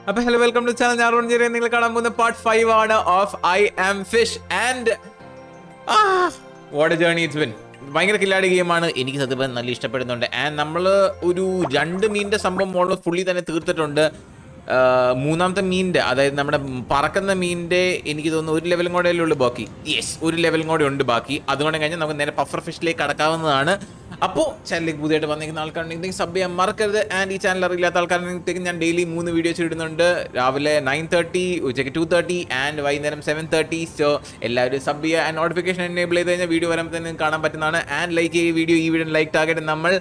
അപ്പൊ hello welcome to channel ഞാൻ Arun Jerry നിങ്ങൾ കാണാൻ പോകുന്ന പാർട്ട് ഫൈവ് ആണ് of I am fish and what journey it's been ഭയങ്കര കില്ലാടി ഗെയിമാണ് എനിക്ക് സത്യം പറഞ്ഞാൽ നല്ല ഇഷ്ടപ്പെടുന്നുണ്ട് ആൻഡ് നമ്മൾ ഒരു രണ്ട് മീനിന്റെ സംഭവം മോളിൽ ഫുള്ളി തന്നെ തീർത്തിട്ടുണ്ട് ആ, മൂന്നാമത്തെ മീനിന്റെ അതായത് നമ്മുടെ പറക്കുന്ന മീനിന്റെ എനിക്ക് തോന്നുന്നു ഒരു ലെവലും കൂടെ ഉള്ളൂ ബാക്കി യെസ് ഒരു ലെവലും കൂടെ ഉണ്ട് ബാക്കി അതുകൊണ്ട് കഴിഞ്ഞാൽ നമുക്ക് നേരെ പഫർ ഫിഷിലേക്ക് കടക്കാവുന്നതാണ് അപ്പോൾ ചാനലിലേക്ക് പുതിയതായിട്ട് വന്നിരിക്കുന്ന ആൾക്കാരുണ്ടെങ്കിൽ സബ് ചെയ്യാൻ മറക്കരുത് ആൻഡ് ഈ ചാനൽ അറിയില്ലാത്ത ആൾക്കാരുണ്ടെങ്കിൽ ഞാൻ ഡെയിലി മൂന്ന് വീഡിയോസ് ഇടുന്നുണ്ട് രാവിലെ നയൻ തേർട്ടി ഉച്ചയ്ക്ക് ടു തേർട്ടി ആൻഡ് വൈകുന്നേരം സെവൻ തേർട്ടി സോ എല്ലാവരും സബ് ചെയ്യുക ആൻഡ് നോട്ടിഫിക്കേഷൻ എനേബിൾ ചെയ്ത് കഴിഞ്ഞാൽ വീഡിയോ വരുമ്പോൾ തന്നെ കാണാൻ പറ്റുന്നതാണ് ആൻഡ് ലൈക്ക് ഈ വീഡിയോ ഈ വീഡിയോ ലൈക്ക് ടാർഗറ്റ് നമ്മൾ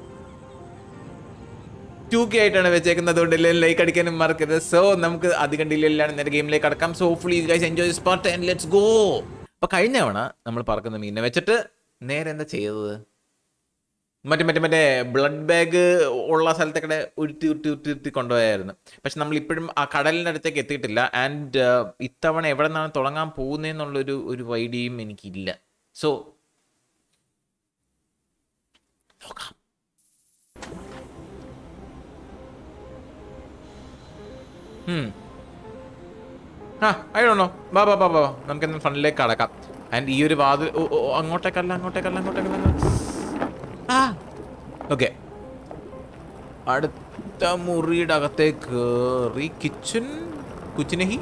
ടു കെ ആയിട്ടാണ് വെച്ചേക്കുന്നത് അതുകൊണ്ട് എല്ലാവരും ലൈക്ക് അടിക്കാനും മറക്കരുത് സോ നമുക്ക് അധികം ഡിലേ ഇല്ലാണ്ട് നേരെ ഗെയിമിലേക്ക് കടക്കാം so hopefully you guys enjoy spot and let's go അപ്പൊ കഴിഞ്ഞ തവണ നമ്മൾ പറക്കുന്ന മീനിനെ വെച്ചിട്ട് നേരെ എന്താ ചെയ്തത് മറ്റേ മറ്റേ മറ്റേ ബ്ലഡ് ബാഗ് ഉള്ള സ്ഥലത്തേക്കൂടെ ഉരുട്ടി ഉരുട്ടി ഉരുട്ടി ഉരുട്ടി കൊണ്ടുപോയായിരുന്നു പക്ഷെ നമ്മൾ ഇപ്പോഴും ആ കടലിൻ്റെ അടുത്തേക്ക് എത്തിയിട്ടില്ല ആൻഡ് ഇത്തവണ എവിടെ നിന്നാണ് തുടങ്ങാൻ പോകുന്നതെന്നുള്ളൊരു ഒരു ഐഡിയയും എനിക്കില്ല സോ നോക്കാം ഉം. ആ അയ്യോണോ ബാ ബാ ബാ ബാ നമുക്ക് എന്നാൽ ഫ്രണ്ടിലേക്ക് കടക്കാം ആൻഡ് ഈ ഒരു വാതിൽ ഓ ഓ, അങ്ങോട്ടേക്കല്ല അങ്ങോട്ടേക്കല്ല അങ്ങോട്ടേക്കല്ല ആ ഓക്കെ അടുത്ത മുറിയുടെ അകത്തേക്ക് കയറി കിച്ചൺ കുച്ചിനഹി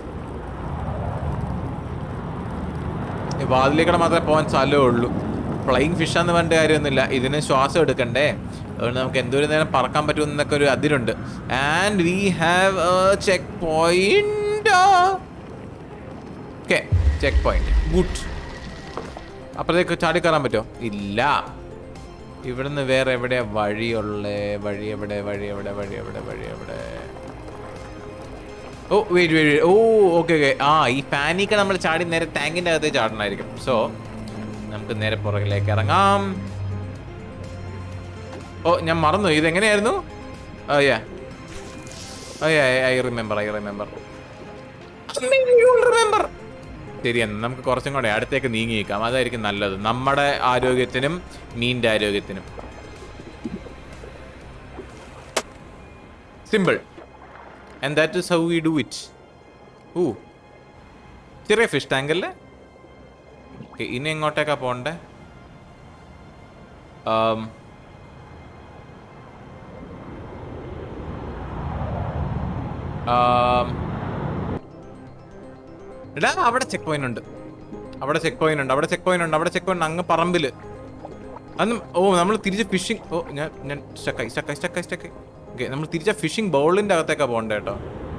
വാതിലേക്കൂടെ മാത്രമേ പോകാൻ സ്ഥലമേ ഉള്ളൂ ഫ്ലൈങ് ഫിഷാന്ന് പറഞ്ഞ കാര്യമൊന്നുമില്ല ഇതിന് ശ്വാസം എടുക്കണ്ടേ അതുകൊണ്ട് നമുക്ക് എന്തോരം നേരം പറക്കാൻ പറ്റുമെന്നൊക്കെ ഒരു അതിരുണ്ട് and we have checkpoint okay checkpoint good അപ്പുറത്തേക്ക് ചാടി കയറാൻ പറ്റുമോ ഇല്ല ഇവിടുന്ന് വേറെ എവിടെയാ വഴിയുള്ളേ വഴി എവിടെ വഴി എവിടെ വഴി എവിടെ വഴി എവിടെ oh wait wait oh okay okay ആ ഈ പാനിക്ക് നമ്മൾ ചാടി നേരെ ടാങ്കിന്റെ അകത്ത് ചാടണമായിരിക്കും സോ നമുക്ക് നേരെ പുറകിലേക്ക് ഇറങ്ങാം ഓ ഞാൻ മറന്നു ഇതെങ്ങനെയായിരുന്നു അയ്യാ അയ്യാ I remember I remember remember ശരി എന്നാ നമുക്ക് കുറച്ചും കൂടെ അടുത്തേക്ക് നീങ്ങിയേക്കാം അതായിരിക്കും നല്ലത് നമ്മുടെ ആരോഗ്യത്തിനും മീനിന്റെ ആരോഗ്യത്തിനും simple and that is how we do it oh ചെറിയ ഫിഷ് ടാങ്ക് അല്ലേ ഓക്കെ ഇനി എങ്ങോട്ടേക്കാ പോണ്ടേ ആം. ആം. എടാ അവിടെ ചെക്ക് പോയിന്റ് ഉണ്ട് അവിടെ ചെക്ക് പോയിന്റ് ഉണ്ട് അവിടെ ചെക്ക് പോയിന്റ് ഉണ്ട് അവിടെ ചെക്ക് പോയിന്റ് അങ്ങ് പറമ്പില് അന്ന് ഓ നമ്മൾ തിരിച്ച് ഫിഷിംഗ് ഓ ഞാൻ ഞാൻ സ്റ്റക്കായി സ്റ്റക്കായി സ്റ്റക്കായി സ്റ്റക്കായി ഓക്കെ നമ്മൾ തിരിച്ച ഫിഷിംഗ് ബൗളിന്റെ അകത്തേക്കാ പോകണ്ടേ കേട്ടോ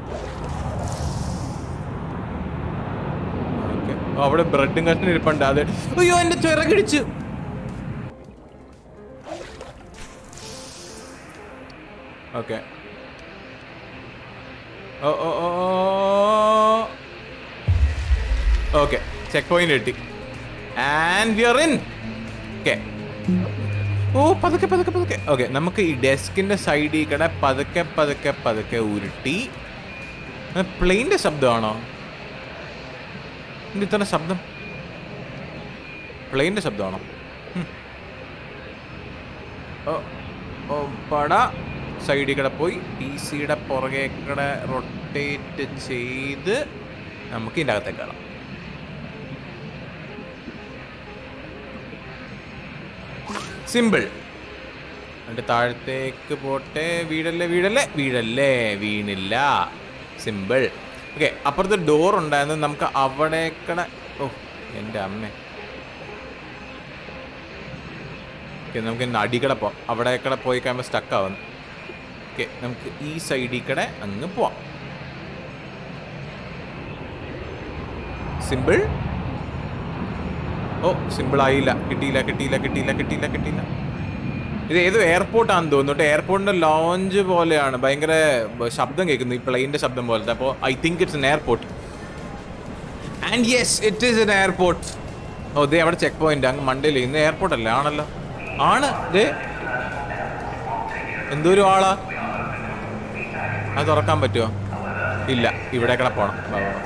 ഓക്കെ ഓ അവിടെ ബ്രെഡും കഷ്ണം ഇരിപ്പുണ്ട് അത് അയ്യോ എന്റെ ചിറകിടിച്ച് okay oh oh oh okay checkpoint കിട്ടി and we are in okay oh പതുക്കെ പതുക്കെ പതുക്കെ ഓക്കെ നമുക്ക് ഈ ഡെസ്കിന്റെ സൈഡിൽ കൂടെ പതുക്കെ പതുക്കെ പതുക്കെ ഉരുട്ടി പ്ലെയിൻ്റെ ശബ്ദമാണോ എന്ത് ഇത്ര ശബ്ദം പ്ലെയിൻ്റെ ശബ്ദമാണോ ഉം. ഓ ഓ പട സൈഡിൽ കൂടെ പോയി പി സിയുടെ പുറകെ കൂടെ റൊട്ടേറ്റ് ചെയ്ത് നമുക്ക് ഇതിൻ്റെ അകത്തേക്ക് കയറാം സിമ്പിൾ എന്നിട്ട് താഴത്തേക്ക് പോട്ടെ വീടല്ലേ വീടല്ലേ വീടല്ലേ വീണില്ല സിമ്പിൾ ഓക്കെ അപ്പുറത്ത് ഡോർ ഉണ്ടായിരുന്നു നമുക്ക് അവിടേക്കട ഓ എൻ്റെ അമ്മ ഓക്കെ നമുക്ക് ഇന്ന് അടിക്കട പോവാം അവിടേക്കട പോയി കഴിയുമ്പോൾ സ്റ്റക്ക് ആവുന്നു ഓക്കെ നമുക്ക് ഈ സൈഡിൽ കൂടെ അങ്ങ് പോവാം സിമ്പിൾ ഓ സിമ്പിൾ ആയില്ല കിട്ടിയില്ല കിട്ടിയില്ല കിട്ടിയില്ല കിട്ടിയില്ല കിട്ടിയില്ല ഇത് ഏതോ എയർപോർട്ടാണെന്ന് തോന്നുന്നു എയർപോർട്ടിന്റെ ലോഞ്ച് പോലെയാണ് ഭയങ്കര ബ- ശബ്ദം കേൾക്കുന്നു ഈ പ്ലെയിന്റെ ശബ്ദം പോലത്തെ അപ്പോൾ I think it's an airport and yes it is an airport oh ദേ അവിടെ ചെക്ക് പോയിന്റ് അങ്ങ് മണ്ടയിൽ ഇന്ന് എയർപോർട്ട് അല്ലേ ആണല്ലോ ആണ് ദേ എന്തോരം ആളാ അത് തുറക്കാൻ പറ്റുമോ ഇല്ല ഇവിടെ കൂടെ പോണം വാ, വാ, വാ.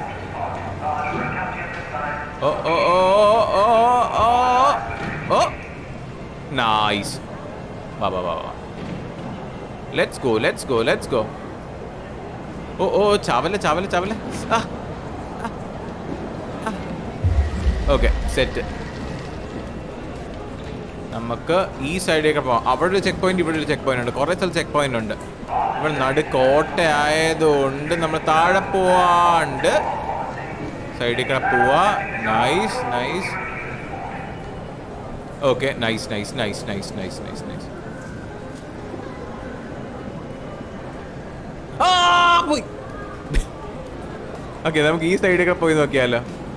ഓ ഓ ഓ ഓ ഓ ഓ നൈസ് വാ വാ വാ വാ let's go let's go let's go oh oh ചാവല ചാവല ചാവല ആ ഓക്കെ സെറ്റ് നമുക്ക് ഈ സൈഡിലേക്ക് പോവാം അവിടെ ഒരു ചെക്ക് പോയിന്റ് ഇവിടെ ഒരു ചെക്ക് പോയിന്റ് ഉണ്ട് കുറേ സ്ഥലത്ത് ചെക്ക് പോയിന്റ് ഉണ്ട് ഇവിടെ നടു കോട്ട ആയതുകൊണ്ട് നമ്മൾ താഴെ പോവാണ്ട് സൈഡിൽ കൂടെ പോവാ nice nice okay nice nice nice nice nice nice nice പോയി ഓക്കെ നമുക്ക് ഈ സൈഡൊക്കെ പോയി നോക്കിയാലോ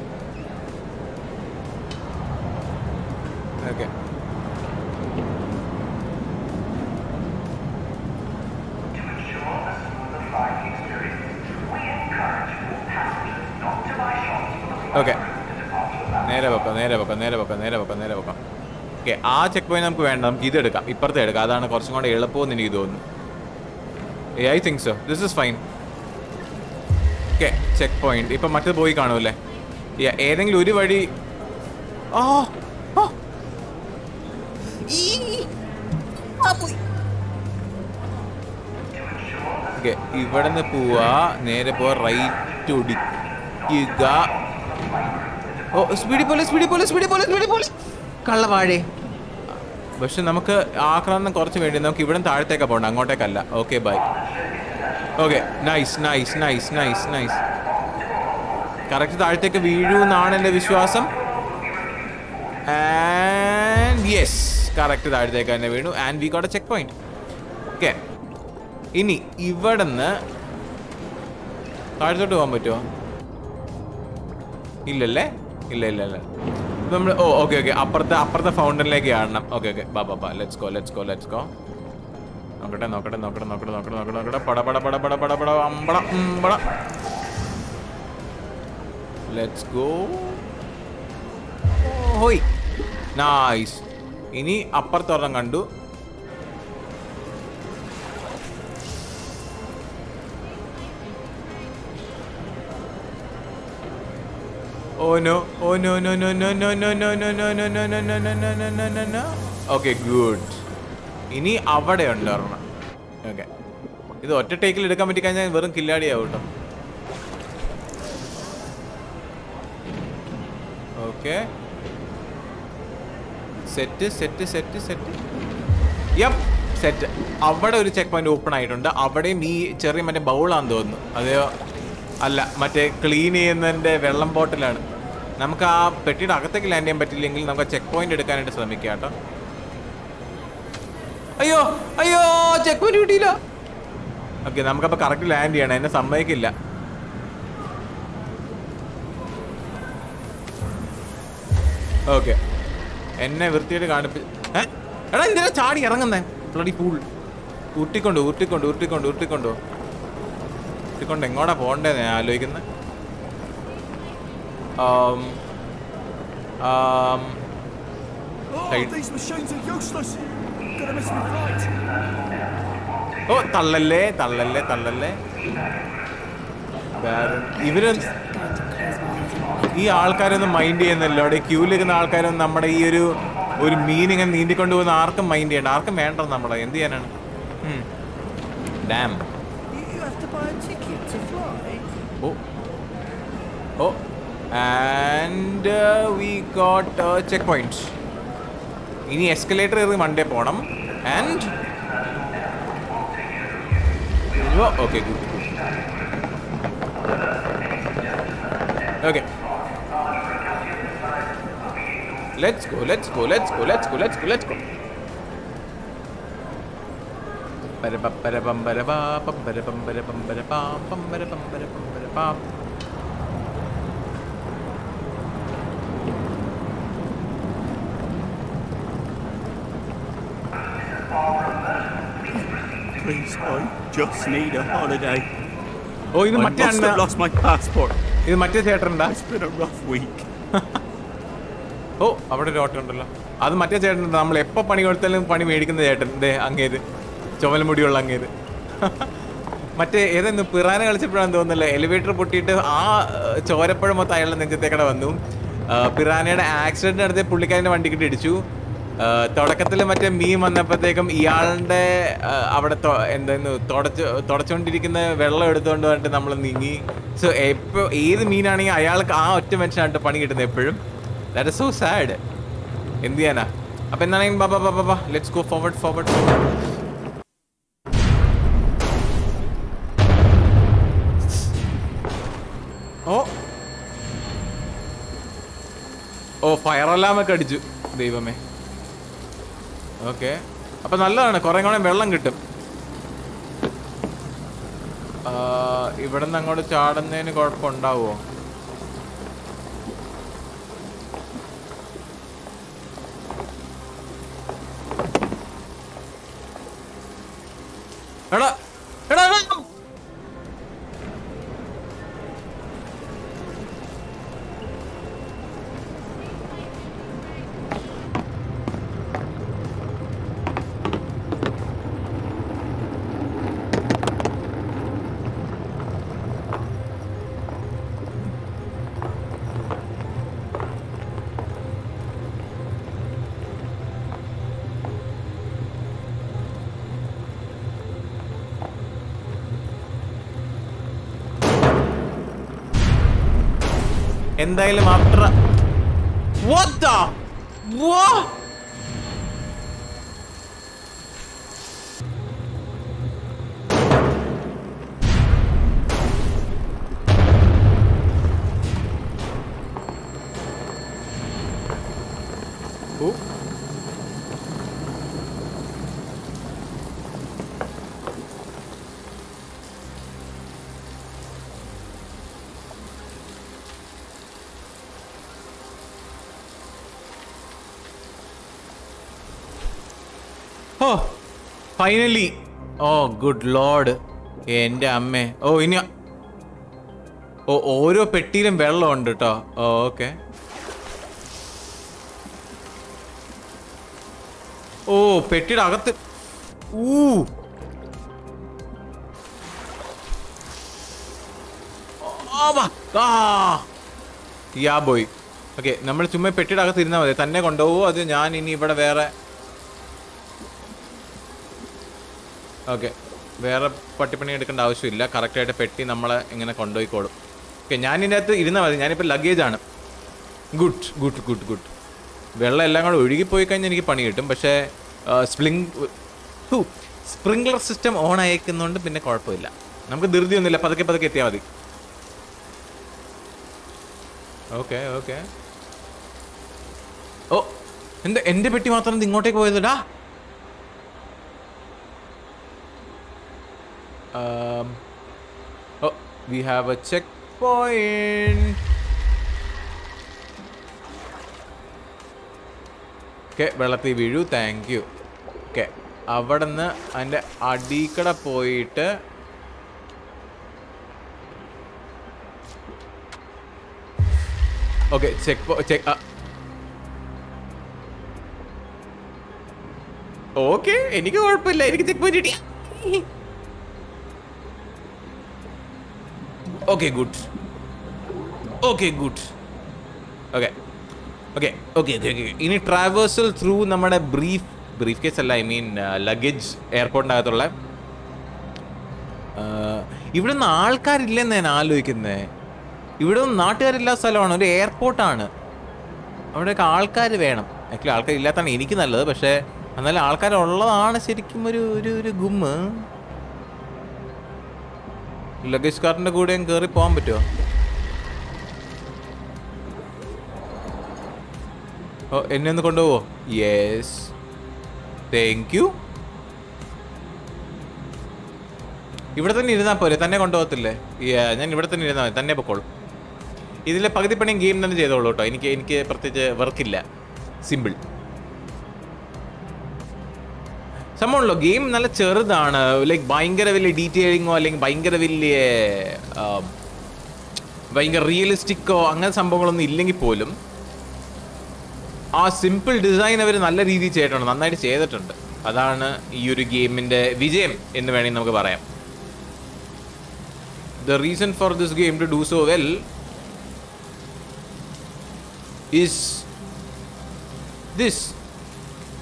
ഓക്കെ ഓക്കെ നേരെ വെക്കാം നേരെ വെക്കാം നേരെ വെക്കാം നേരെ വെക്കാം നേരെ വെക്കാം ഓക്കെ ആ ചെക്ക് പോയിന്റ് നമുക്ക് വേണ്ട നമുക്ക് ഇത് എടുക്കാം ഇപ്പുറത്തെ എടുക്കാം അതാണ് കുറച്ചും കൂടെ എളുപ്പമെന്ന് എനിക്ക് തോന്നുന്നു I think so this is fine okay checkpoint ഇപ്പം മറ്റത് പോയി കാണുമല്ലേ Yeah, ഏതെങ്കിലും ഒരു വഴി ആ ആ. ഈ. ആ, പോയി. ഓക്കെ ഇവിടെ നിന്ന് പോവാ നേരെ പോവാ റൈറ്റ് ഒടിക്കുക ഓ സ്പീഡിൽ പോലെ സ്പീഡിൽ പോലെ സ്പീഡിൽ പോലെ സ്പീഡിൽ പോലെ കള്ളവാഴേ പക്ഷെ നമുക്ക് ആക്രമണം കുറച്ച് വേണ്ടി നമുക്ക് ഇവിടെ താഴത്തേക്കാണ് പോകണ്ട അങ്ങോട്ടേക്കല്ല okay bye okay nice nice nice nice nice correct താഴത്തേക്ക് വീഴൂ എന്നാണ് എൻ്റെ വിശ്വാസം ആൻഡ് യെസ് കറക്റ്റ് താഴത്തേക്ക് തന്നെ വീണു and we got a checkpoint okay ഇനി ഇവിടുന്ന് താഴത്തോട്ട് പോകാൻ പറ്റുമോ ഇല്ലല്ലേ ഇല്ല ഇല്ല ഇല്ല നമ്മൾ ഓ ഓക്കെ ഓക്കെ അപ്പുറത്തെ അപ്പുറത്തെ ഫൗണ്ടനിലേക്ക് കാണണം ഓക്കെ ഓക്കെ ബാ ബാ ബാ let's go let's go let's go നോക്കട്ടെ നോക്കട്ടെ നോക്കട്ടെ നോക്കട്ടെ നോക്കട്ടെ നോക്കട്ടെ നോക്കട്ടെ പട പട പട പട പട പട അമ്പട ഉമ്പട ലെറ്റ്സ് ഗോ ഹോയ് നൈസ് ഇനി അപ്പുറത്തൊരെണ്ണം കണ്ടു Oh no, oh no, no, no, no, no, no, no, no, no, no, no, no, no, no, no, no, no, no, no. Okay, good. ഇനി അവിടെ ഉണ്ട് ഒരെണ്ണം ഓക്കെ ഇത് ഒറ്റ ടേക്കിൽ എടുക്കാൻ പറ്റി കഴിഞ്ഞാൽ വെറും കില്ലാടിയാവും കേട്ടോ okay set set set set yup set അവിടെ ഒരു ചെക്ക് പോയിന്റ് ഓപ്പൺ ആയിട്ടുണ്ട് അവിടെയും ഈ ചെറിയ മറ്റേ ബൗളാന്ന് തോന്നുന്നു അതെയോ അല്ല മറ്റേ ക്ലീൻ ചെയ്യുന്നതിൻ്റെ വെള്ളം ബോട്ടിലാണ് നമുക്ക് ആ പെട്ടിയുടെ അകത്തേക്ക് ലാൻഡ് ചെയ്യാൻ പറ്റില്ലെങ്കിൽ നമുക്ക് ചെക്ക് പോയിന്റ് എടുക്കാനായിട്ട് ശ്രമിക്കാം കേട്ടോ അയ്യോ അയ്യോ ചെക്ക് പോയിന്റ് കിട്ടിയില്ല ഓക്കെ നമുക്കപ്പോൾ കറക്റ്റ് ലാൻഡ് ചെയ്യണം എന്നെ സമ്മതിക്കില്ല ഓക്കെ എന്നെ വൃത്തിയായിട്ട് കാണിപ്പി ഏ? എടാ ഇതിനെ ചാടി ഇറങ്ങുന്നേ ബ്ലഡി പൂൾ ഉരുട്ടിക്കൊണ്ട് ഉരുട്ടിക്കൊണ്ട് ഉരുട്ടിക്കൊണ്ട് ഉരുട്ടിക്കൊണ്ടോ ഉരുട്ടിക്കൊണ്ട് എങ്ങോട്ടാ പോകണ്ടേന്ന് ഞാൻ ആലോചിക്കുന്നത് ആം, ആം, Oh, Hey. these machines are useless. Gonna miss my flight. ഓ തള്ളല്ലേ തള്ളല്ലേ തള്ളല്ലേ വേറെ ഇവര് ഈ ആൾക്കാരൊന്നും മൈൻഡ് ചെയ്യുന്നില്ല അവിടെ ക്യൂലിരിക്കുന്ന ആൾക്കാരൊന്നും നമ്മുടെ ഈ ഒരു ഒരു മീനിങ് നീന്തിക്കൊണ്ട് പോകുന്ന ആർക്കും മൈൻഡ് ചെയ്യണ്ട ആർക്കും വേണ്ട നമ്മളെ എന്ത് ചെയ്യാനാണ് damn You, you have to buy a ticket to fly. Oh oh and we got checkpoint ഇനി എസ്കലേറ്റർ കയറി മണ്ടേ പോണം and okay good okay let's go let's go let's go let's go let's go let's go പരപം പരപാ പം പരപം പരപം പരപാം പം പരപം പരപം പരപാം Please, I just need a holiday. ഓ ഇത് I മറ്റേ must have അണ്ണ lost my passport. ഇത് മറ്റേ ചേട്ടനുണ്ടാ It's been a rough week. ഓ അവിടെ ഒരു ഓട്ടം ഉണ്ടല്ലോ അത് മറ്റേ ചേട്ടൻ നമ്മൾ എപ്പോൾ പണി കൊടുത്താലും പണി മേടിക്കുന്ന ചേട്ടൻ ദേ അങ്ങേര് ചുമലമുടിയുള്ള അങ്ങേര് മറ്റേ ഏതെന്ന് പിറാന കളിച്ചപ്പോഴാണ് തോന്നുന്നില്ല എലിവേറ്റർ പൊട്ടിയിട്ട് ആ ഏഹ്, ചോരപ്പഴം മൊത്തം അയാളുടെ നെഞ്ചത്തേക്കടെ വന്നു ആ, പിറാനയുടെ ആക്സിഡന്റ് നടത്തിയ പുള്ളിക്കാരൻ്റെ വണ്ടിക്കിട്ട് ഇടിച്ചു തുടക്കത്തിൽ മറ്റേ മീൻ വന്നപ്പോഴത്തേക്കും ഇയാളുടെ ആ, അവിടെ തൊ- എന്തായിരുന്നു തുടച്ച് തുടച്ചുകൊണ്ടിരിക്കുന്ന വെള്ളം എടുത്തുകൊണ്ട് വന്നിട്ട് നമ്മൾ നീങ്ങി സോ എപ്പോ ഏത് മീനാണെങ്കിൽ അയാൾക്ക് ആ ഒറ്റ മനുഷ്യനായിട്ട് പണി കിട്ടുന്നത് എപ്പോഴും ദാറ്റ് ഇസ് സോ സാഡ് എന്ത് ചെയ്യാനാ അപ്പൊ എന്താണെങ്കിൽ ബാബാ ബാബാ ബാ let's go forward forward forward oh oh fire alarm ഒക്കെ അടിച്ചു ദൈവമേ ഓക്കെ അപ്പൊ നല്ലതാണ് കുറെ കൂടെ വെള്ളം കിട്ടും ഇവിടെ നിന്ന് അങ്ങോട്ട് ചാടുന്നതിന് കുഴപ്പമുണ്ടാവോ എടാ എടാ എടാ. എന്തായാലും after What the? What? Oh. Oh finally oh good lord എൻ്റെ അമ്മേ ഓ ഇനി ഓ ഓരോ പെട്ടിയിലും വെള്ളമുണ്ട് കേട്ടോ ഓ ഓക്കെ ഓ പെട്ടിയുടെ അകത്ത് ഊ യാ ബോയ് ഓക്കെ നമ്മൾ ചുമ്മാ പെട്ടിയുടെ അകത്ത് ഇരുന്നാൽ മതി തന്നെ കൊണ്ടുപോകുമോ അത് ഞാൻ ഇനി ഇവിടെ വേറെ ഓക്കെ വേറെ പട്ടിപ്പണി എടുക്കേണ്ട ആവശ്യമില്ല കറക്റ്റായിട്ട് പെട്ടി നമ്മളെ ഇങ്ങനെ കൊണ്ടുപോയിക്കോളും ഓക്കെ ഞാൻ ഇതിൻ്റെ അകത്ത് ഇരുന്നാൽ മതി ഞാനിപ്പോൾ ലഗേജ് ആണ് ഗുഡ് ഗുഡ് ഗുഡ് ഗുഡ് വെള്ളം എല്ലാം കൂടെ ഒഴുകിപ്പോയി കഴിഞ്ഞാൽ എനിക്ക് പണി കിട്ടും പക്ഷേ സ്പ്രിങ് സ്പ്രിംഗ്ലർ സിസ്റ്റം ഓൺ അയക്കുന്നതുകൊണ്ട് പിന്നെ കുഴപ്പമില്ല നമുക്ക് ധൃതിയൊന്നുമില്ല പതുക്കെ പതുക്കെ എത്തിയാൽ മതി ഓക്കെ ഓക്കെ ഓ എന്താ എൻ്റെ പെട്ടി മാത്രം ഇത് ഇങ്ങോട്ടേക്ക് പോയതടാ Um, oh, we have a checkpoint. Okay വെള്ളത്തിൽ വീഴൂ താങ്ക് യു ഓക്കെ അവിടെ നിന്ന് അതിൻ്റെ അടീക്കട പോയിട്ട് ഓക്കെ ചെക്ക് ചെക്ക് ഓക്കെ എനിക്ക് കുഴപ്പമില്ല എനിക്ക് ചെക്ക് പോയിന്റ് കിട്ടിയ okay good okay good okay okay okay okay okay ഇനി ട്രാവേഴ്സൽ ത്രൂ നമ്മുടെ ബ്രീഫ് ബ്രീഫ് കേസ് അല്ല ഐ മീൻ ലഗേജ് എയർപോർട്ടിനകത്തുള്ള ഇവിടെ നിന്ന് ആൾക്കാരില്ലെന്ന് ഞാൻ ആലോചിക്കുന്നത് ഇവിടെ ഒന്നും നാട്ടുകാരില്ലാത്ത സ്ഥലമാണ് ഒരു എയർപോർട്ടാണ് അവിടെയൊക്കെ ആൾക്കാർ വേണം ആക്ച്വലി ആൾക്കാർ ഇല്ലാത്തതാണ് എനിക്ക് നല്ലത് പക്ഷേ എന്നാലും ആൾക്കാരുള്ളതാണ് ശരിക്കും ഒരു ഒരു ഒരു ഗുമ്മ് ലഗേജ് കാറിന്റെ കൂടെയും കയറി പോകാൻ പറ്റുമോ ഓ എന്നെ ഒന്ന് കൊണ്ടുപോവോ യെസ് താങ്ക് യു ഇവിടെ തന്നെ ഇരുന്നാൽ പോരെ തന്നെ കൊണ്ടുപോകത്തില്ലേ Yeah, ഞാൻ ഇവിടെ തന്നെ ഇരുന്നാൽ മതി തന്നെ പൊക്കോളും ഇതിലെ പകുതി പണിയും ഗെയിം തന്നെ ചെയ്തോളൂ കേട്ടോ എനിക്ക് എനിക്ക് പ്രത്യേകിച്ച് വർക്കില്ല സിമ്പിൾ സംഭവമുള്ളൂ ഗെയിം നല്ല ചെറുതാണ് ലൈക്ക് ഭയങ്കര വലിയ ഡീറ്റെയിലിങ്ങോ അല്ലെങ്കിൽ ഭയങ്കര വലിയ ആ, ഭയങ്കര റിയലിസ്റ്റിക്കോ അങ്ങനെ സംഭവങ്ങളൊന്നും ഇല്ലെങ്കിൽ പോലും ആ സിമ്പിൾ ഡിസൈൻ അവർ നല്ല രീതിയിൽ ചെയ്തിട്ടുണ്ട് നന്നായിട്ട് ചെയ്തിട്ടുണ്ട് അതാണ് ഈ ഒരു ഗെയിമിന്റെ വിജയം എന്ന് വേണമെങ്കിൽ നമുക്ക് പറയാം the reason for this game to do so well is this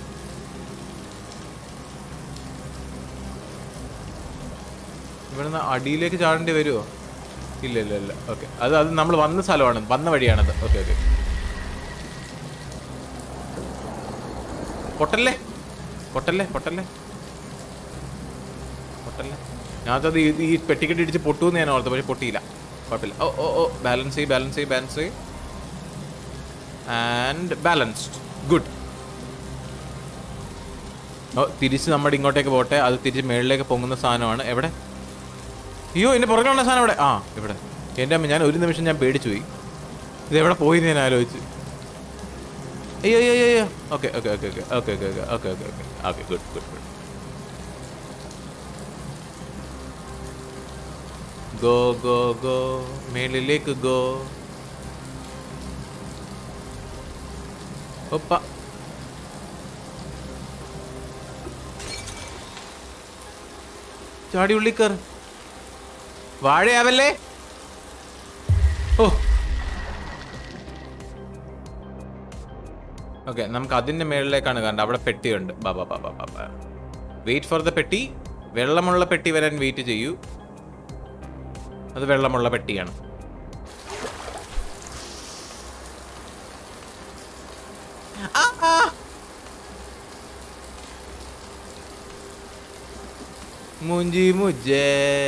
ഇവിടുന്ന് അടിയിലേക്ക് ചാടേണ്ടി വരുമോ ഇല്ല ഇല്ല ഇല്ല ഓക്കെ അത് അത് നമ്മൾ വന്ന സ്ഥലമാണ് വന്ന വഴിയാണത് ഓക്കെ ഓക്കെ പൊട്ടല്ലേ പൊട്ടല്ലേ പൊട്ടല്ലേ പൊട്ടല്ലേ ഞാനത് ഈ ഈ പെട്ടിക്കെട്ടി ഇടിച്ച് പൊട്ടുമെന്ന് ഞാൻ ഓർത്ത് പക്ഷെ പൊട്ടിയില്ല കുഴപ്പമില്ല ഓ ഓ ഓ ബാലൻസ് ചെയ്യ് ബാലൻസ് ചെയ്യ് ബാലൻസ് ചെയ്യ് ആൻഡ് ബാലൻസ്ഡ് ഗുഡ് ഓ തിരിച്ച് നമ്മുടെ ഇങ്ങോട്ടേക്ക് പോട്ടെ അത് തിരിച്ച് മേളിലേക്ക് പൊങ്ങുന്ന സാധനമാണ് എവിടെ അയ്യോ എൻ്റെ പുറകിലുള്ള സാധനം എവിടെ ആ ഇവിടെ എൻ്റെ അമ്മ ഞാൻ ഒരു നിമിഷം ഞാൻ പേടിച്ചു പോയി ഇത് എവിടെ പോയി എന്ന് ഞാൻ ആലോചിച്ചു അയ്യോ അയ്യോ അയ്യോ അയ്യോ okay okay okay okay okay okay okay okay okay okay good good good go go go മേളിലേക്ക് ഗോ ഒപ്പ ചാടി ഉള്ളിക്കർ വാഴയാവല്ലേ ഓ ഓക്കെ നമുക്ക് അതിന്റെ മേളിലേക്കാണ് കണ്ടത് അവിടെ പെട്ടിയുണ്ട് ബാബാ ബാബാ ബാബാ വെയിറ്റ് ഫോർ ദ പെട്ടി വെള്ളമുള്ള പെട്ടി വരാൻ വെയിറ്റ് ചെയ്യൂ അത് വെള്ളമുള്ള പെട്ടിയാണ് ആ, ആ. മുഞ്ചി മുജേ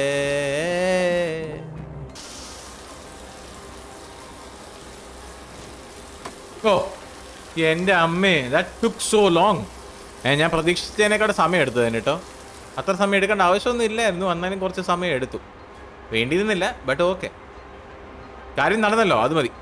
ഓ എൻ്റെ അമ്മേ ദാറ്റ് ടുക്ക് സോ ലോങ് ഞാൻ പ്രതീക്ഷിച്ചതിനേക്കാൾ സമയം എടുത്തു തന്നെ കേട്ടോ അത്ര സമയം എടുക്കേണ്ട ആവശ്യമൊന്നും ഇല്ലായിരുന്നു വന്നാലും കുറച്ച് സമയം എടുത്തു വേണ്ടിയിരുന്നില്ല ബട്ട് ഓക്കെ കാര്യം നടന്നല്ലോ അത് മതി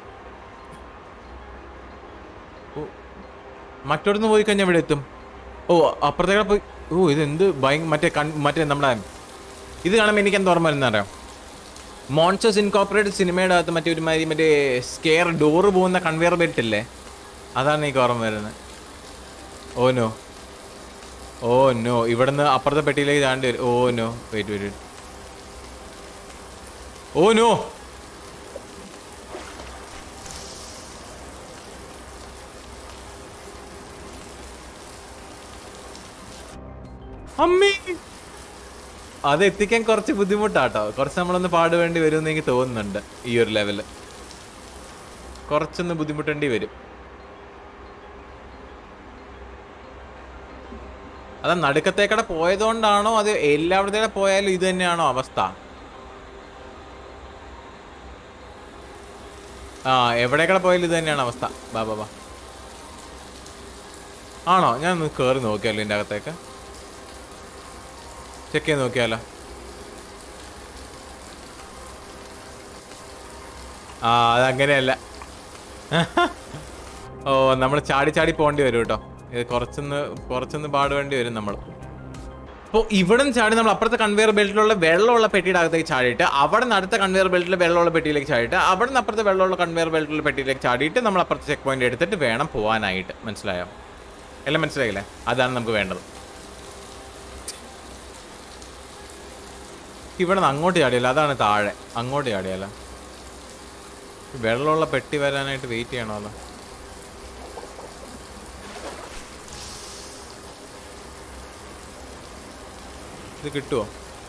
ഓ മറ്റൊടുന്ന് പോയി കഴിഞ്ഞാൽ ഇവിടെ എത്തും ഓ അപ്പുറത്തേക്ക് പോയി ഓ ഇത് എന്ത് ഭയ മറ്റേ കൺ മറ്റേ നമ്മുടെ ഇത് കാണുമ്പോൾ എനിക്ക് എന്താ ഓർമ്മ വരുന്ന അറിയാം മോൺസ്റ്റേഴ്സ് ഇൻകോപ്പറേറ്റ് സിനിമയുടെ അകത്ത് മറ്റേ ഒരുമാതിരി മറ്റേ സ്കെയർ ഡോറ് പോകുന്ന കൺവെയർ ബെൽറ്റ് ഇല്ലേ അതാണ് എനിക്ക് ഓർമ്മ വരുന്നത് ഓ നോ ഓ നോ ഇവിടുന്ന് അപ്പുറത്തെ പെട്ടിയിലേക്ക് താണ്ടി വരും oh no wait wait oh no അമ്മേ അത് എത്തിക്കാൻ കുറച്ച് ബുദ്ധിമുട്ടാട്ടോ കുറച്ച് നമ്മളൊന്ന് പാടുവേണ്ടി വരുമെന്ന് എനിക്ക് തോന്നുന്നുണ്ട് ഈ ഒരു ലെവല് കുറച്ചൊന്ന് ബുദ്ധിമുട്ടേണ്ടി വരും അത് നടുക്കത്തേക്കടെ പോയതുകൊണ്ടാണോ അത് എല്ലായിടത്തേടെ പോയാലും ഇത് തന്നെയാണോ അവസ്ഥ ആ എവിടേക്കടെ പോയാലും ഇത് തന്നെയാണ് അവസ്ഥ ബാ ബാ ബാ ആണോ ഞാൻ ഒന്ന് കയറി നോക്കിയാലോ ഇതിൻ്റെ അകത്തേക്ക് ചെക്ക് ചെയ്ത് നോക്കിയാലോ ആ അതങ്ങനെയല്ല ഓ നമ്മൾ ചാടി ചാടി പോകേണ്ടി വരും കേട്ടോ ഇത് കുറച്ചൊന്ന് കുറച്ചൊന്ന് പാടുവേണ്ടി വരും നമ്മൾ അപ്പോൾ ഇവിടെ ചാടി നമ്മൾ അപ്പുറത്തെ കൺവെയർ ബെൽറ്റിലുള്ള വെള്ളമുള്ള പെട്ടിയുടെ അകത്തേക്ക് ചാടിയിട്ട് അവിടെ നിന്ന് അടുത്ത കൺവെയർ ബെൽറ്റിൽ വെള്ളമുള്ള പെട്ടിയിലേക്ക് ചാടിയിട്ട് അവിടെ നിന്ന് അപ്പുറത്തെ വെള്ളമുള്ള കൺവെയർ ബെൽറ്റിലുള്ള പെട്ടിയിലേക്ക് ചാടിയിട്ട് നമ്മൾ അപ്പുറത്തെ ചെക്ക് പോയിന്റ് എടുത്തിട്ട് വേണം പോകാനായിട്ട് മനസ്സിലായോ എല്ലാം മനസ്സിലായില്ലേ അതാണ് നമുക്ക് വേണ്ടത് ഇവിടെ നിന്ന് അങ്ങോട്ട് ചാടിയല്ല അതാണ് താഴെ അങ്ങോട്ട് ചാടിയല്ല വെള്ളമുള്ള പെട്ടി വരാനായിട്ട് വെയിറ്റ് ചെയ്യണമല്ലോ ഇത് കിട്ടുമോ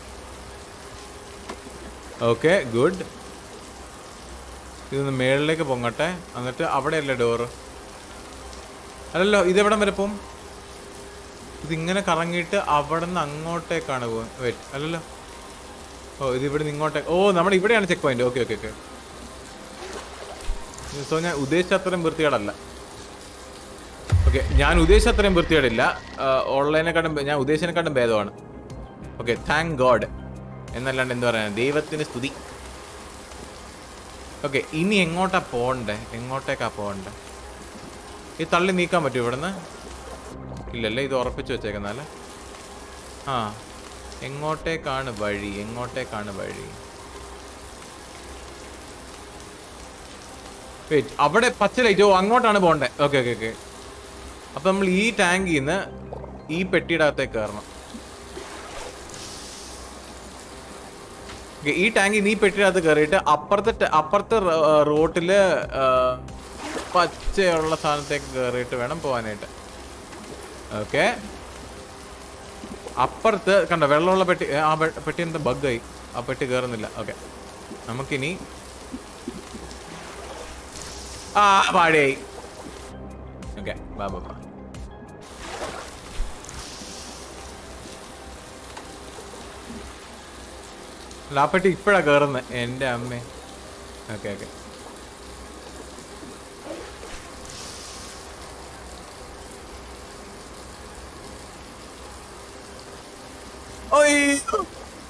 ഓക്കെ ഗുഡ് ഇതൊന്ന് മേളിലേക്ക് പൊങ്ങട്ടെ എന്നിട്ട് അവിടെയല്ലേ ഡോറ് അല്ലല്ലോ ഇതെവിടം വരെ പോവും ഇതിങ്ങനെ കറങ്ങിയിട്ട് അവിടെ നിന്ന് അങ്ങോട്ടേക്കാണ് പോകുന്നത് വെയിറ്റ് അല്ലല്ലോ ഓ ഇത് ഇവിടെ നിന്ന് ഇങ്ങോട്ടേക്ക് ഓ നമ്മുടെ ഇവിടെയാണ് checkpoint okay okay okay so ഞാൻ ഉദ്ദേശിച്ച അത്രയും വൃത്തികേടല്ല ഓക്കെ ഞാൻ ഉദ്ദേശിച്ച അത്രയും വൃത്തികേടില്ല ഓൺലൈനെക്കാട്ടും ഭേ- ഞാൻ ഉദ്ദേശിച്ചതിനെക്കാട്ടും ഭേദമാണ് ഓക്കെ താങ്ക് ഗോഡ് എന്നല്ലാണ്ട് എന്താ പറയാ ദൈവത്തിന് സ്തുതി ഓക്കെ ഇനി എങ്ങോട്ടാ പോണ്ടേ എങ്ങോട്ടേക്കാ പോണ്ടേ ഈ തള്ളി നീക്കാൻ പറ്റുമോ ഇവിടുന്ന് ഇല്ലല്ലേ ഇത് ഉറപ്പിച്ച് വെച്ചേക്കുന്നല്ലേ ആ എങ്ങോട്ടേക്കാണ് വഴി എങ്ങോട്ടേക്കാണ് വഴി വെയിറ്റ് അവിടെ പച്ച ലൈറ്റ് ഓ അങ്ങോട്ടാണ് പോണ്ടേ ഓക്കെ ഓക്കെ ഓക്കെ അപ്പൊ നമ്മൾ ഈ ടാങ്കിൽ നിന്ന് ഈ പെട്ടിയുടെ അകത്തേക്ക് കയറണം Okay, ഈ ടാങ്കിൽ നിന്ന് ഈ പെട്ടിയുടെ അകത്ത് കയറിയിട്ട് അപ്പുറത്തെ ട- അപ്പുറത്തെ റ- റോട്ടില് ആ, പച്ചയുള്ള സാധനത്തേക്ക് കയറിയിട്ട് വേണം പോകാനായിട്ട് ഓക്കെ അപ്പുറത്ത് കണ്ടോ വെള്ളമുള്ള പെട്ടി ഏ, ആ വെ- പെട്ടി എന്താ ബഗ്ഗായി ആ പെട്ടി കയറുന്നില്ല ഓക്കെ നമുക്കിനി ആ പാടിയായി ഓക്കെ ബാ ബാ ബാ ലാപ്പട്ടി ഇപ്പഴാ കേറുന്നത് എൻ്റെ അമ്മേ ഓക്കെ ഓക്കെ ഒയ്യോ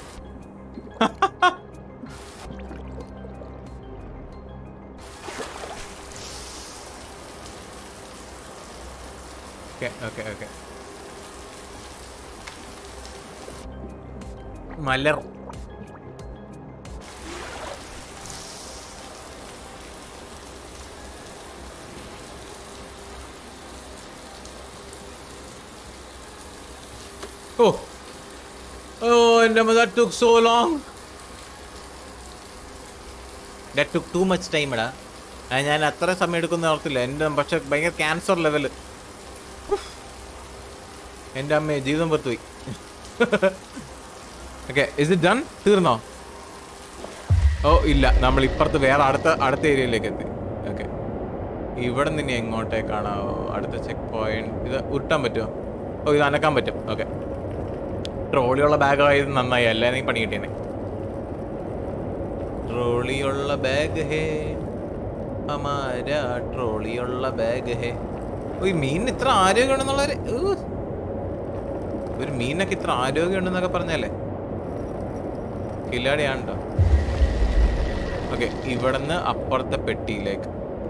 ഓക്കെ ഓക്കെ ഓക്കെ മലർ ഓ ഓ എൻ്റെ അമ്മ that took so long that took too much time എടാ അത് ഞാൻ അത്ര സമയം എടുക്കുന്ന ഓർത്തില്ല എൻ്റെ പക്ഷെ ഭയങ്കര ക്യാൻസർ ലെവല് എൻ്റെ അമ്മയെ ജീവിതം പുറത്തുപോയി ഓക്കെ ഇസ് ഇറ്റ് ഡൺ തീർന്നോ ഓ ഇല്ല നമ്മൾ ഇപ്പുറത്ത് വേറെ അടുത്ത അടുത്ത ഏരിയയിലേക്ക് എത്തി ഓക്കെ ഇവിടെ നിന്ന് ഇനി എങ്ങോട്ടേക്കാണോ അടുത്ത ചെക്ക് പോയിന്റ് ഇത് ഉരുട്ടാൻ പറ്റുമോ ഓ ഇത് അനക്കാൻ പറ്റും ഓക്കെ ട്രോളിയുള്ള ബാഗ് ആയത് നന്നായി അല്ലേ പണി കിട്ടിയേനെ ട്രോളിയുള്ള ബാഗ് ഹേ ഹമാര ട്രോളിയുള്ള ബാഗ് ഹേ ഓ ഈ മീനിന് ഇത്ര ആരോഗ്യമുണ്ടെന്നുള്ളൊരു ഊ. ഒരു മീനൊക്കെ ഇത്ര ആരോഗ്യമുണ്ടെന്നൊക്കെ പറഞ്ഞല്ലേ കില്ലാടിയാണ്ടോ ഓക്കെ ഇവിടുന്ന് അപ്പുറത്തെ പെട്ടിയിലേക്ക്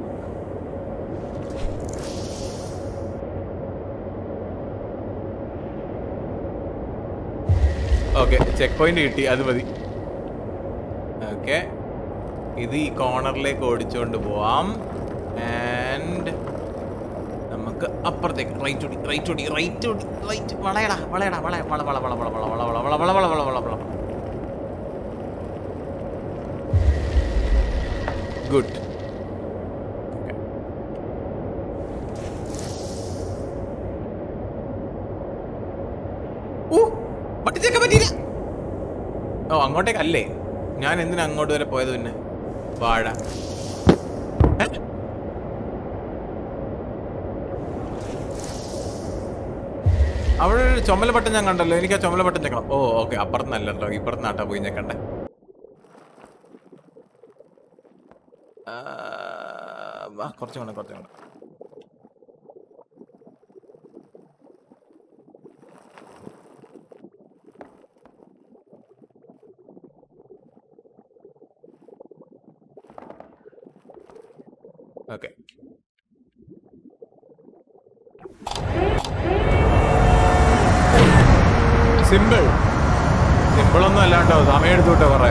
ഓക്കെ ചെക്ക് പോയിന്റ് കിട്ടി അത് മതി ഓക്കെ ഇത് ഈ കോർണറിലേക്ക് ഓടിച്ചുകൊണ്ട് പോവാം ആൻഡ് നമുക്ക് അപ്പുറത്തേക്ക് റൈറ്റ് ഓടി റൈറ്റ് ഓടി റൈറ്റ് ഓടി റൈറ്റ് വളയടാ വളയടാ വള വള വള വള വള വള വള വള വള വള വള വള വള ഗുഡ് പട്ടിച്ചേക്കാൻ പറ്റിയില്ല ഓ അങ്ങോട്ടേക്കല്ലേ ഞാൻ എന്തിനാ അങ്ങോട്ട് വരെ പോയത് പിന്നെ വാഴ ഏ? അവിടെ ഒരു ചുമല ബട്ടൺ ഞാൻ കണ്ടല്ലോ എനിക്ക് ആ ചുമല ബട്ടൺ ചെക്കണം ഓ ഓക്കെ അപ്പുറത്തുനിന്നല്ലോ ഇപ്പുറത്തുനിന്നാട്ടാ പോയി ഞെക്കണ്ടേ ആ, വാ, കുറച്ചും കൂടെ കുറച്ചും കൂടെ ഓക്കെ സിമ്പിൾ സിമ്പിൾ ഒന്നും അല്ലാണ്ടോ സമയം എടുത്തു വിട്ടോ കുറെ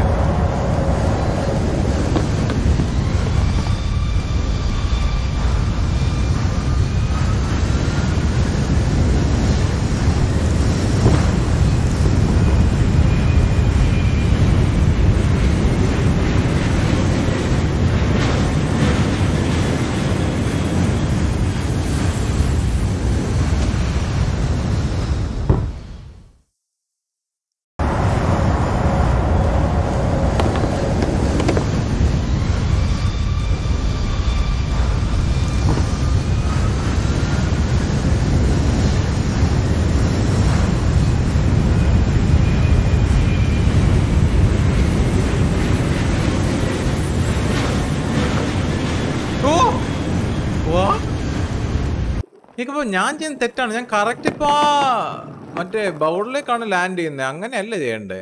ഓ വാ ഇപ്പൊ ഞാൻ ചെയ്യുന്ന തെറ്റാണ് ഞാൻ കറക്റ്റ് ഇപ്പൊ ആ മറ്റേ ബൗളിലേക്കാണ് ലാൻഡ് ചെയ്യുന്നത് അങ്ങനെയല്ല ചെയ്യണ്ടേ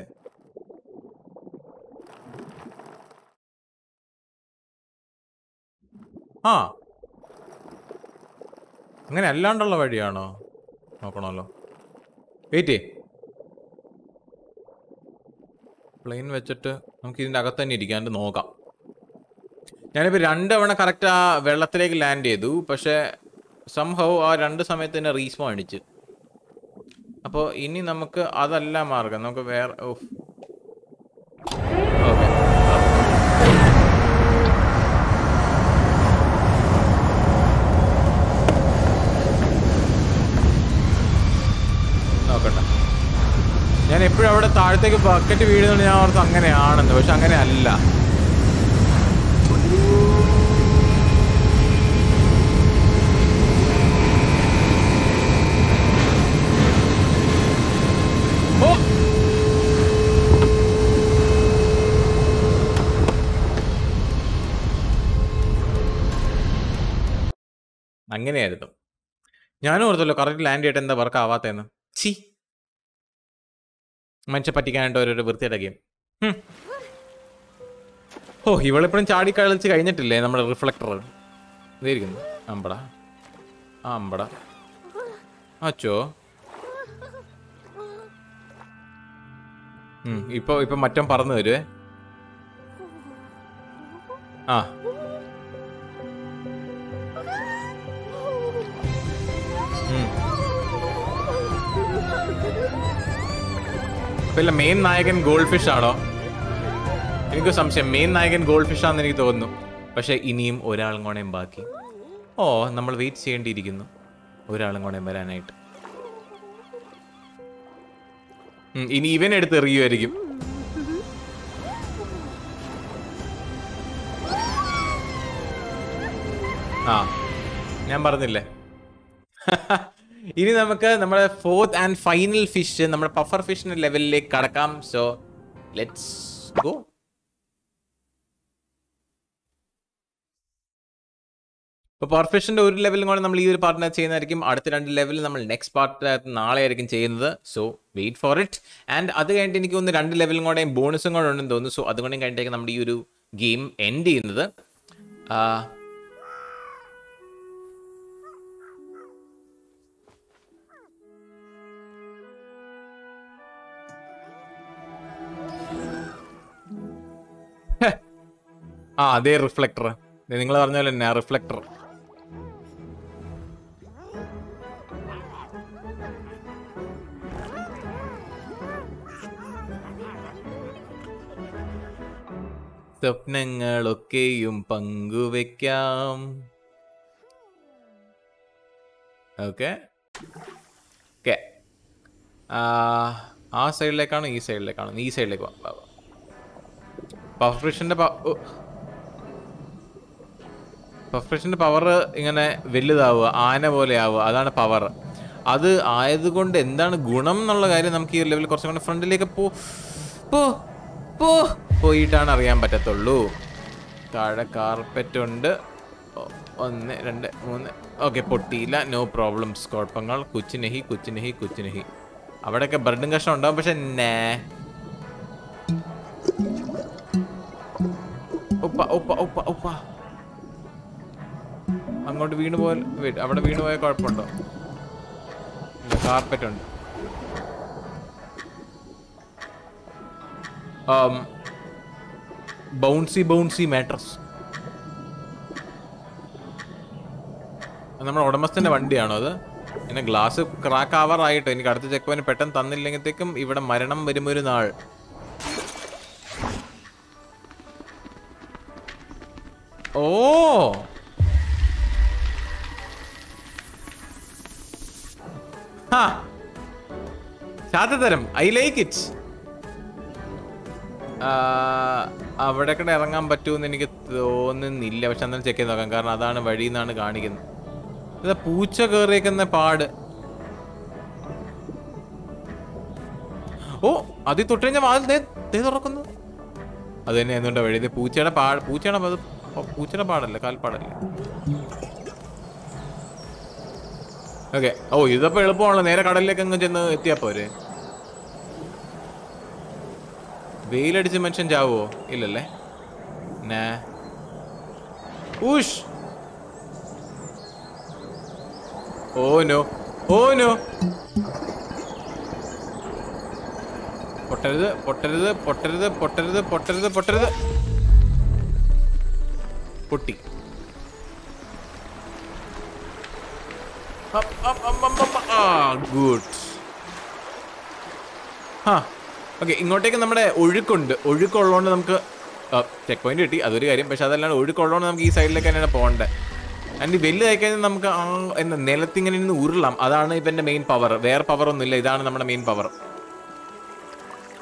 ആ അങ്ങനെ അല്ലാണ്ടുള്ള വഴിയാണോ നോക്കണമല്ലോ വെയിറ്റ് പ്ലെയിൻ വെച്ചിട്ട് നമുക്ക് ഇതിൻ്റെ അകത്ത് തന്നെ ഇരിക്കാണ്ട് നോക്കാം ഞാനിപ്പോൾ രണ്ട് തവണ കറക്റ്റ് ആ വെള്ളത്തിലേക്ക് ലാൻഡ് ചെയ്തു പക്ഷേ സംഭവം ആ രണ്ട് സമയത്ത് തന്നെ റീസ്പോൺ അടിച്ച് അപ്പോൾ ഇനി നമുക്ക് അതല്ല മാർഗം നമുക്ക് വേറെ ഓഫ് ഓക്കെ നോക്കട്ടെ ഞാൻ എപ്പോഴും അവിടെ താഴത്തേക്ക് ബക്കറ്റ് വീഴുന്നുണ്ട് ഞാൻ ഓർത്ത് അങ്ങനെയാണെന്ന് പക്ഷെ അങ്ങനെ അല്ല ഓ അങ്ങനെയായിരുന്നു ഞാനും ഓർത്തല്ലോ കറക്റ്റ് ലാൻഡ് ചെയ്തിട്ട് എന്താ വർക്ക് ആവാത്തേന്ന് ചി മനുഷ്യ പറ്റിക്കാനായിട്ട് ഓരോരോ വൃത്തിയുടെ ഗെയിം ഓ ഇവളിപ്പോഴും ചാടി കളിച്ച് കഴിഞ്ഞിട്ടില്ലേ നമ്മുടെ റിഫ്ലക്ടർ ഇതായിരിക്കുന്നു അമ്പട ആ അമ്പട അച്ചോ ഉം, ഇപ്പൊ ഇപ്പൊ മറ്റം പറന്നു വരുവേ ആ ഉം. ഇപ്പൊ ഇല്ല മെയിൻ നായകൻ ഗോൾഡ് ഫിഷ് ആണോ എനിക്ക് സംശയം മെയിൻ നായകൻ ഗോൾഡ് ഫിഷ് ആണെന്ന് എനിക്ക് തോന്നുന്നു പക്ഷെ ഇനിയും ഒരാളും കൂടെയും ബാക്കി ഓ നമ്മൾ വെയിറ്റ് ചെയ്യേണ്ടിയിരിക്കുന്നു ഒരാളും കൂടെയും വരാനായിട്ട് ഉം, ഇനി ഇവൻ എടുത്ത് എറിയുമായിരിക്കും ആ ഞാൻ പറഞ്ഞില്ലേ ഇനി നമുക്ക് നമ്മുടെ ഫോർത്ത് ആൻഡ് ഫൈനൽ ഫിഷ് നമ്മുടെ പഫർ ഫിഷിന്റെ ലെവലിലേക്ക് കടക്കാം സോ ലെറ്റ്സ് ഗോ ഇപ്പോൾ പർഫെക്ഷൻ്റെ ഒരു ലെവലും കൂടെ നമ്മൾ ഈ ഒരു പാർട്ടിനെ ചെയ്യുന്നതായിരിക്കും അടുത്ത രണ്ട് ലെവൽ നമ്മൾ നെക്സ്റ്റ് പാർട്ട് നാളെ ആയിരിക്കും ചെയ്യുന്നത് so wait for it and അത് കഴിഞ്ഞിട്ട് എനിക്ക് ഒന്ന് രണ്ട് ലെവലും കൂടെ ബോണസും കൂടെ ഉണ്ടെന്ന് തോന്നുന്നു സോ അതുകൊണ്ടും കഴിഞ്ഞിട്ടേക്ക് നമ്മുടെ ഈ ഒരു ഗെയിം എൻഡ് ചെയ്യുന്നത് ആ, ആ അതേ റിഫ്ലക്ടർ നിങ്ങൾ പറഞ്ഞ പോലെ തന്നെ റിഫ്ലക്ടർ സ്വപ്നങ്ങളൊക്കെയും പങ്കുവെക്കാം ഓക്കെ ഓക്കെ ആ സൈഡിലേക്കാണോ ഈ സൈഡിലേക്കാണോ ഈ സൈഡിലേക്ക് പോകാം പഫ്രിഷന്റെ പഫ്രിഷന്റെ പവർ ഇങ്ങനെ വലുതാവുക ആന പോലെ ആവുക അതാണ് പവർ അത് ആയതുകൊണ്ട് എന്താണ് ഗുണം എന്നുള്ള കാര്യം നമുക്ക് ഈ ലെവലിൽ കുറച്ചും കൂടെ ഫ്രണ്ടിലേക്ക് പോ പോ പോ പോയിട്ടാണ് അറിയാൻ പറ്റത്തുള്ളൂ താഴെ കാർപ്പറ്റ് ഉണ്ട് ഒ- ഒന്ന് രണ്ട് മൂന്ന് ഓക്കെ പൊട്ടിയില്ല നോ പ്രോബ്ലംസ് കുഴപ്പങ്ങൾ കുച്ചിനഹി കുച്ചിനഹി കുച്ചിനഹി അവിടെയൊക്കെ ബ്രെഡും കഷ്ണം ഉണ്ടാവും പക്ഷെ നേ ഉപ്പ ഉപ്പ ഉപ്പ ഉപ്പ അങ്ങോട്ട് വീണ് പോയാൽ wait, അവിടെ വീണ് പോയാൽ കുഴപ്പമുണ്ടോ കാർപ്പറ്റ് ഉണ്ട് ബൗൺസി ബൗൺസി മാട്രസ് നമ്മുടെ ഉടമസ്ഥന്റെ വണ്ടിയാണോ അത് പിന്നെ ഗ്ലാസ് ക്രാക്ക് ആവാറായിട്ടോ എനിക്ക് അടുത്ത ചെക്ക് പോയിന്റ് പെട്ടെന്ന് തന്നില്ലെങ്കിലത്തേക്കും ഇവിടെ മരണം വരും ഒരു നാൾ ഓ ശാന്തതരം ഐ ലൈക്ക് ഇറ്റ് അവിടെ കൂടെ ഇറങ്ങാൻ പറ്റുമെന്ന് എനിക്ക് തോന്നുന്നില്ല പക്ഷെ അന്നേരം ചെക്ക് ചെയ്ത് നോക്കാം കാരണം അതാണ് വഴി എന്നാണ് കാണിക്കുന്നത് ഇതാ പൂച്ച കയറിയേക്കുന്ന പാട് ഓ അതിൽ തൊട്ട് കഴിഞ്ഞാൽ വാതിൽ ദേ ദേ തുറക്കുന്നു അത് തന്നെ എന്തുകൊണ്ട് വഴി ഇത് പൂച്ചയുടെ പാട് പൂച്ചയുടെ അത് ഓ, പൂച്ചയുടെ പാടല്ലേ കാൽപ്പാടല്ലേ ഓക്കെ ഓ ഇതപ്പോ എളുപ്പമാണല്ലോ നേരെ കടലിലേക്ക് അങ്ങ് ചെന്ന് എത്തിയാ പോരെ വെയിലടിച്ച് മനുഷ്യൻ ചാവോ ഇല്ലല്ലേ നാ ഊഷ് ഓ നോ ഓ നോ പൊട്ടരുത് പൊട്ടരുത് പൊട്ടരുത് പൊട്ടരുത് പൊട്ടരുത് പൊട്ടരുത് പൊട്ടി ഗുഡ് ആ ഓക്കെ ഇങ്ങോട്ടേക്ക് നമ്മുടെ ഒഴുക്കുണ്ട് ഒഴുക്കുള്ളതുകൊണ്ട് നമുക്ക് ചെക്ക് പോയിന്റ് കിട്ടി അതൊരു കാര്യം പക്ഷെ അതല്ലാണ്ട് ഒഴുക്കുള്ളതുകൊണ്ട് നമുക്ക് ഈ സൈഡിലേക്ക് തന്നെയാണ് പോകേണ്ടത് ആൻഡ് വലുതായി കഴിഞ്ഞാൽ നമുക്ക് ആ എന്താ നിലത്തിങ്ങനെ നിന്ന് ഉരുളാം അതാണ് ഇവന്റെ മെയിൻ പവർ വേറെ പവർ ഒന്നുമില്ല ഇതാണ് നമ്മുടെ മെയിൻ പവർ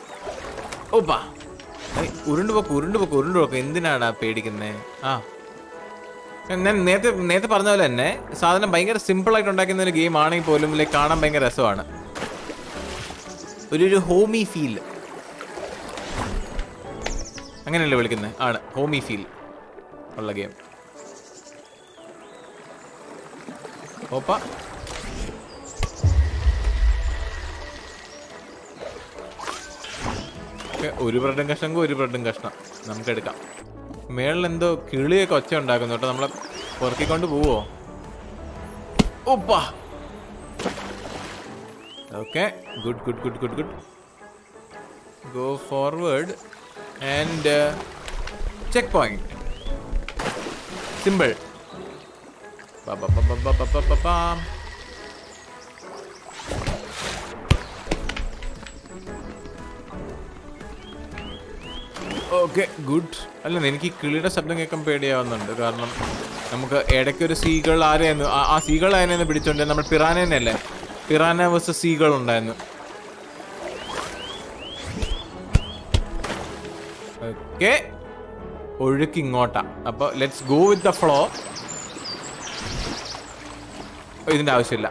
ഓപ്പാ ഏയ്, ഉരുണ്ട് പോക്ക് ഉരുണ്ട് പോക്ക് ഉരുണ്ട് പോക്ക് എന്തിനാണ് പേടിക്കുന്നത് ആ ഞാൻ നേരത്തെ നേരത്തെ പറഞ്ഞ പോലെ തന്നെ സാധനം ഭയങ്കര സിമ്പിൾ ആയിട്ട് ഉണ്ടാക്കുന്ന ഒരു ഗെയിം ആണെങ്കിൽ പോലും ലൈക്ക് കാണാൻ ഭയങ്കര രസമാണ് ഒരു ഒരു ഹോമി ഫീൽ അങ്ങനെയല്ലേ വിളിക്കുന്നത് ആണ് ഹോമി ഫീൽ ഉള്ള ഗെയിം ഓപ്പ ഓക്കേ, ഒരു ബ്രെഡും കഷ്ണം ഒരു ബ്രെഡും കഷ്ണം നമുക്ക് എടുക്കാം മേളിൽ എന്തോ കിളിയൊക്കെ ഒച്ച ഉണ്ടാക്കുന്നു കേട്ടോ നമ്മളെ പെറുക്കിക്കൊണ്ട് പോവോ ഉപ്പാ okay good good good good good go forward and checkpoint simple okay good അല്ല എനിക്ക് ഈ കിളിയുടെ ശബ്ദം കേൾക്കാൻ പേടിയാവുന്നുണ്ട് കാരണം നമുക്ക് ഇടയ്ക്ക് ഒരു സീകൾ ആരെയായിരുന്നു ആ- ആ സീകൾ ആരെയെന്ന് പിടിച്ചോണ്ട് നമ്മൾ പിറാനേനെ അല്ലേ പിറാന വേഴ്സസ് സീകൾ ഉണ്ടായിരുന്നു ഓക്കെ ഒഴുക്ക് ഇങ്ങോട്ടാ അപ്പൊ let's go with the flow ഇതിന്റെ ആവശ്യമില്ല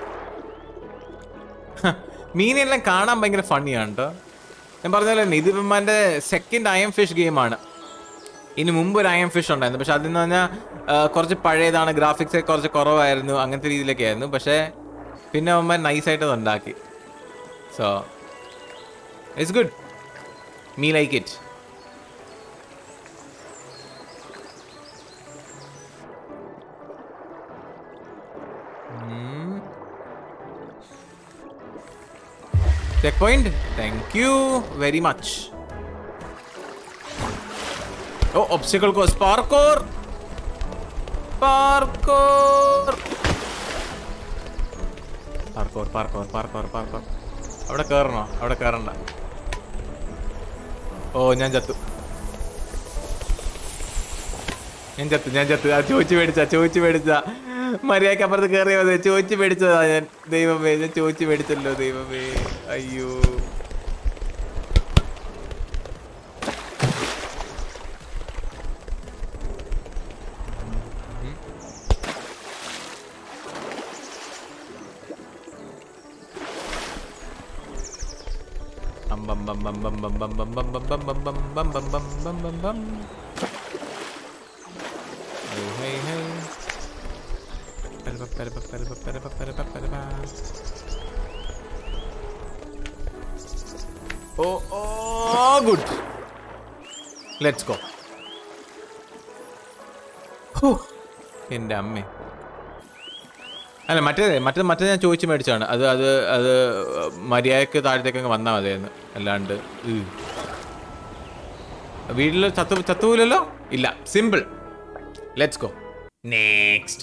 ഹ, മീനെല്ലാം കാണാൻ ഭയങ്കര ഫണ്ണിയാണ് കേട്ടോ ഞാൻ പറഞ്ഞ പോലെ തന്നെ ഇത് ഇവന്മാരുടെ സെക്കൻഡ് അയം ഫിഷ് ഗെയിമാണ് ഇനി മുമ്പ് ഒരു അയം ഫിഷ് ഉണ്ടായിരുന്നു പക്ഷെ അതെന്ന് പറഞ്ഞാൽ കുറച്ച് പഴയതാണ് ഗ്രാഫിക്സ് കുറച്ച് കുറവായിരുന്നു അങ്ങനത്തെ രീതിയിലൊക്കെ ആയിരുന്നു പക്ഷേ പിന്നെ അവന്മാർ നൈസായിട്ട് അത് ഉണ്ടാക്കി so it's good me like it Checkpoint. Thank you very much. Oh, obstacle course. Parkour. Parkour. Parkour parkour parkour parkour അവിടെ കയറണോ അവിടെ കയറണ്ട ഓ ഞാൻ ചത്തു ഞാൻ ചത്തു ഞാൻ ചത്തു ആ ചോദിച്ചു മേടിച്ച ചോദിച്ചു മേടിച്ച മര്യാദക്ക് അപ്പുറത്ത് കയറിയ മതി ചോദിച്ചു മേടിച്ചതാ ഞാൻ ദൈവമേ ഞാൻ ചോദിച്ചു മേടിച്ചല്ലോ ദൈവമേ അയ്യോ ബം ബം ബം ബം ബം ബം ബം ബം ബം ബം ബം ബം ബം ബം ബം ബം ബം ബം ബം Hey, hey, hey. Perba, perba, perba, perba, perba, perba. Oh, oh, good. Let's go. ഹോ, എൻ്റെ അമ്മേ അല്ല മറ്റേത് മറ്റേത് മറ്റേത് ഞാൻ ചോദിച്ച് മേടിച്ചാണ് അത് അത് അത് മര്യാദക്ക് താഴത്തേക്ക് അങ്ങ് വന്നാൽ മതിയായിരുന്നു അല്ലാണ്ട് വീട്ടിൽ ചത്തു ചത്തുപോലല്ലോ ഇല്ല simple let's go next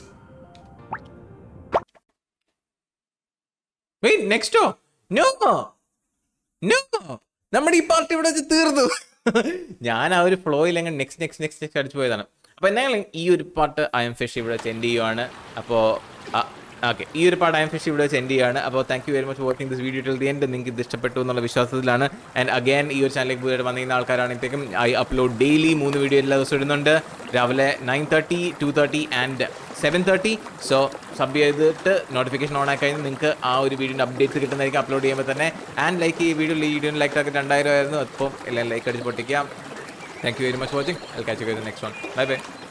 wait നെക്സ്റ്റോ നോ നോ നമ്മുടെ ഈ പാർട്ടി ഇവിടെ വെച്ച് തീർന്നു ഞാൻ ആ ഒരു ഫ്ലോയിൽ അങ്ങ് നെക്സ്റ്റ് നെക്സ്റ്റ് നെക്സ്റ്റ് നെക്സ്റ്റ് അടിച്ചു പോയതാണ് അപ്പോൾ എന്തായാലും ഈ ഒരു പാട്ട് ഐ എം ഫിഷ് ഇവിടെ വെച്ച് എൻഡ് ചെയ്യുവാണ് അപ്പോൾ ഓക്കെ ഈ ഒരു പാട്ട് ഐ എം ഫിഷ് ഇവിടെ വെച്ച് എൻഡ് ചെയ്യുകയാണ് അപ്പോൾ thank you very much watching this video till the end നിങ്ങൾക്ക് ഇത് ഇഷ്ടപ്പെട്ടു എന്നുള്ള വിശ്വാസത്തിലാണ് ആൻഡ് അഗൈൻ ഈ ഒരു ചാനലിലേക്ക് പുതിയ വന്നിരുന്ന ആൾക്കാരാണെങ്കിലും ഐ അപ്ലോഡ് ഡെയിലി മൂന്ന് വീഡിയോ എല്ലാ ദിവസവും ഇടുന്നുണ്ട് രാവിലെ nine thirty two thirty and seven thirty so sub ചെയ്തിട്ട് നോട്ടിഫിക്കേഷൻ ഓൺ ആക്കി കഴിഞ്ഞാൽ നിങ്ങൾക്ക് ആ ഒരു വീഡിയോൻ്റെ അപ്ഡേറ്റ്സ് കിട്ടുന്നതായിരിക്കും അപ്ലോഡ് ചെയ്യുമ്പോൾ തന്നെ ആൻഡ് ലൈക്ക് ഈ വീഡിയോ ഈ വീഡിയോ ലൈക്ക് ആക്കി രണ്ടായിരം ആയിരുന്നു അപ്പോൾ എല്ലാം ലൈക്ക് അടിച്ച് പൊട്ടിക്കാം thank you very much watching I catch next one bye by